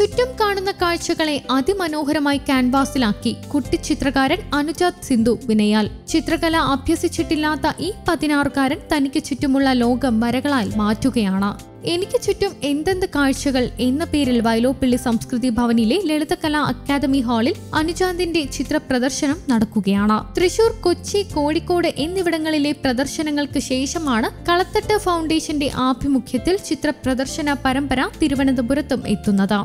ചുറ്റും കാണുന്ന കാഴ്ചകളെ അതിമനോഹരമായി ക്യാൻവാസിലാക്കി കുട്ടി ചിത്രകാരൻ അനുജാത് സിന്ധു വിനയാൽ ചിത്രകല അഭ്യസിച്ചിട്ടില്ലാത്ത ഈ പതിനാറുകാരൻ തനിക്ക് ചുറ്റുമുള്ള ലോകം വരകളാൽ മാറ്റുകയാണ് എനിക്ക് ചുറ്റും എന്തെന്ത് കാഴ്ചകൾ എന്ന പേരിൽ വയലോപ്പിള്ളി സംസ്കൃതി ഭവനിലെ ലളിതകലാ അക്കാദമി ഹാളിൽ അനുജാതിന്റെ ചിത്ര പ്രദർശനം നടക്കുകയാണ് തൃശൂർ കൊച്ചി കോഴിക്കോട് എന്നിവിടങ്ങളിലെ പ്രദർശനങ്ങൾക്ക് ശേഷമാണ് കളത്തട്ട് ഫൗണ്ടേഷന്റെ ആഭിമുഖ്യത്തിൽ ചിത്ര പ്രദർശന പരമ്പര തിരുവനന്തപുരത്തും എത്തുന്നത്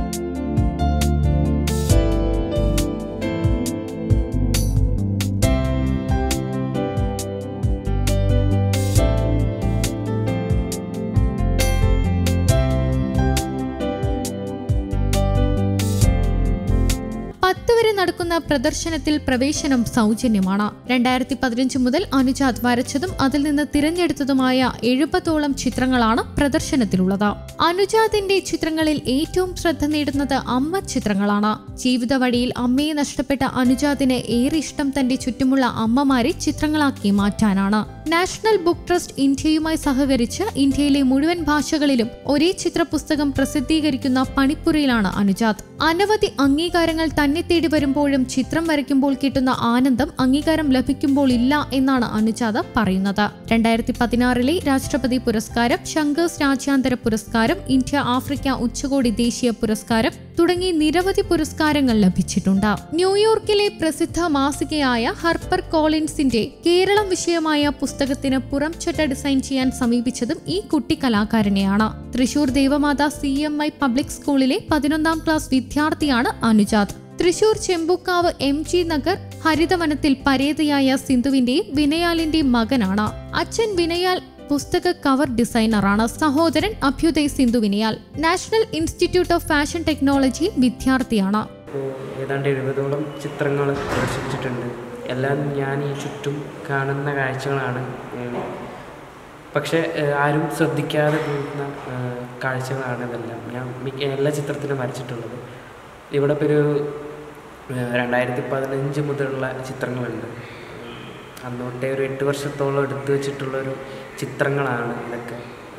പത്ത് വരെ നടക്കുന്ന പ്രദർശനത്തിൽ പ്രവേശനം സൗജന്യമാണ് രണ്ടായിരത്തി പതിനഞ്ച് മുതൽ അനുജാത് വരച്ചതും അതിൽ നിന്ന് തിരഞ്ഞെടുത്തതുമായ എഴുപതോളം ചിത്രങ്ങളാണ് പ്രദർശനത്തിലുള്ളത് അനുജാതിന്റെ ചിത്രങ്ങളിൽ ഏറ്റവും ശ്രദ്ധ നേടുന്നത് അമ്മ ചിത്രങ്ങളാണ് ജീവിത വഴിയിൽ അമ്മയെ നഷ്ടപ്പെട്ട അനുജാതിന് ഏറെ ഇഷ്ടം തന്റെ ചുറ്റുമുള്ള അമ്മമാരെ ചിത്രങ്ങളാക്കി മാറ്റാനാണ് നാഷണൽ ബുക്ക് ട്രസ്റ്റ് ഇന്ത്യയുമായി സഹകരിച്ച് ഇന്ത്യയിലെ മുഴുവൻ ഭാഷകളിലും ഒരേ ചിത്രപുസ്തകം പ്രസിദ്ധീകരിക്കുന്ന പണിപ്പുരയിലാണ് അനുജാത് അനവധി അംഗീകാരങ്ങൾ തന്നെ തേടി വരുമ്പോഴും ചിത്രം വരയ്ക്കുമ്പോൾ കിട്ടുന്ന ആനന്ദം അംഗീകാരം ലഭിക്കുമ്പോൾ ഇല്ല എന്നാണ് അനുജാത പറയുന്നത് രണ്ടായിരത്തി പതിനാറിലെ രാഷ്ട്രപതി പുരസ്കാരം ശങ്കേഴ്സ് രാജ്യാന്തര പുരസ്കാരം ഇന്ത്യ ആഫ്രിക്ക ഉച്ചകോടി ദേശീയ പുരസ്കാരം തുടങ്ങി നിരവധി പുരസ്കാരങ്ങൾ ലഭിച്ചിട്ടുണ്ട് ന്യൂയോർക്കിലെ പ്രസിദ്ധ മാസികയായ ഹർപ്പർ കോളിൻസിന്റെ കേരളം വിഷയമായ പുസ്തകത്തിന് പുറംചട്ട ഡിസൈൻ ചെയ്യാൻ സമീപിച്ചതും ഈ കുട്ടി കലാകാരനെയാണ് Thrissur Devamatha C M I public സ്കൂളിലെ പതിനൊന്നാം ക്ലാസ് വിദ്യാർത്ഥിയാണ് അനുജാത് തൃശൂർ ചെമ്പുക്കാവ് എം ജി നഗർ ഹരിതവനത്തിൽ പരേതയായ സിന്ധുവിന്റെയും വിനയാലിന്റെയും മകനാണ് അച്ഛൻ വിനയാൽ പുസ്തക കവർ ഡിസൈനറാണ് സഹോദരൻ Abhyuday Sindhu Vinayal national institute of fashion technology വിദ്യാർത്ഥിയാണ് ഇപ്പോൾ ഏതാണ്ട് എഴുപതോളം ചിത്രങ്ങൾ പ്രദർശിപ്പിച്ചിട്ടുണ്ട് എല്ലാം ഞാൻ ഈ ചുറ്റും കാണുന്ന കാഴ്ചകളാണ് ഏഹ് പക്ഷേ ഏഹ് ആരും ശ്രദ്ധിക്കാതെ പോകുന്ന ഏഹ് കാഴ്ചകളാണ് ഇതെല്ലാം ഞാൻ മിക്ക എല്ലാ ചിത്രത്തിലും വരച്ചിട്ടുള്ളത് ഇവിടെ ഇപ്പോൾ ഒരു ഏഹ് രണ്ടായിരത്തി പതിനഞ്ച് മുതലുള്ള ചിത്രങ്ങളുണ്ട് അന്ന് തൊട്ടേ ഒരു എട്ട് വർഷത്തോളം എടുത്തു വെച്ചിട്ടുള്ളൊരു ചിത്രങ്ങളാണ് ഇതൊക്കെ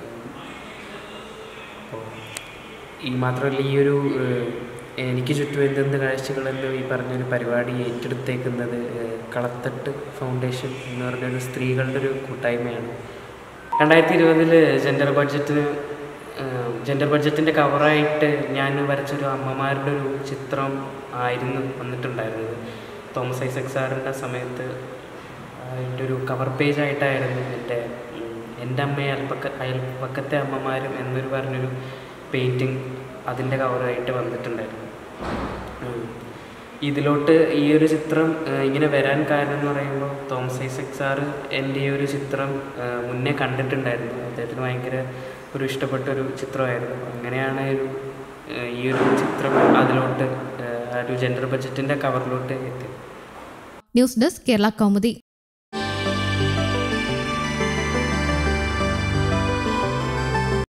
അപ്പോൾ ഈ മാത്രമല്ല ഈ ഒരു ഏഹ്, എനിക്ക് ചുറ്റും എന്തെന്ത് കാഴ്ചകളെന്ന് ഈ പറഞ്ഞൊരു പരിപാടി ഏറ്റെടുത്തേക്കുന്നത് ഏഹ്, കളത്തട്ട് ഫൗണ്ടേഷൻ എന്ന് പറഞ്ഞൊരു സ്ത്രീകളുടെ ഒരു കൂട്ടായ്മയാണ് രണ്ടായിരത്തി ഇരുപതിൽ ജെൻഡർ ബഡ്ജറ്റ് ജെൻഡർ ബഡ്ജറ്റിൻ്റെ കവറായിട്ട് ഞാൻ വരച്ചൊരു അമ്മമാരുടെ ഒരു ചിത്രം ആയിരുന്നു വന്നിട്ടുണ്ടായിരുന്നത് തോമസ് ഐസക് സാറിൻ്റെ സമയത്ത് അതിൻ്റെ ഒരു കവർ പേജ് ആയിട്ടായിരുന്നു എൻ്റെ ഉം, എൻ്റെ അമ്മയെ അയൽപ്പക്ക അയൽപ്പക്കത്തെ അമ്മമാരും എന്നൊരു പറഞ്ഞൊരു പെയിൻറ്റിങ് അതിൻ്റെ കവറായിട്ട് വന്നിട്ടുണ്ടായിരുന്നു ഉം. ഇതിലോട്ട് ഈ ഒരു ചിത്രം ഏഹ്, ഇങ്ങനെ വരാൻ കാരണം എന്ന് പറയുമ്പോൾ തോമസ് ഐസക് സാറ് എൻ്റെ ഈ ഒരു ചിത്രം ഏഹ്, മുന്നേ കണ്ടിട്ടുണ്ടായിരുന്നു അദ്ദേഹത്തിന് ഭയങ്കര ഒരു ഇഷ്ടപ്പെട്ട ഒരു ചിത്രമായിരുന്നു അങ്ങനെയാണ് ഒരു ഏഹ്, ഈ ഒരു ചിത്രം അതിലോട്ട് ഏഹ്, ആ ഒരു ജെൻഡർ ബഡ്ജറ്റിൻ്റെ കവറിലോട്ട് എത്തിയത് ന്യൂസ് ഡെസ്ക് കേരള കൗമുദി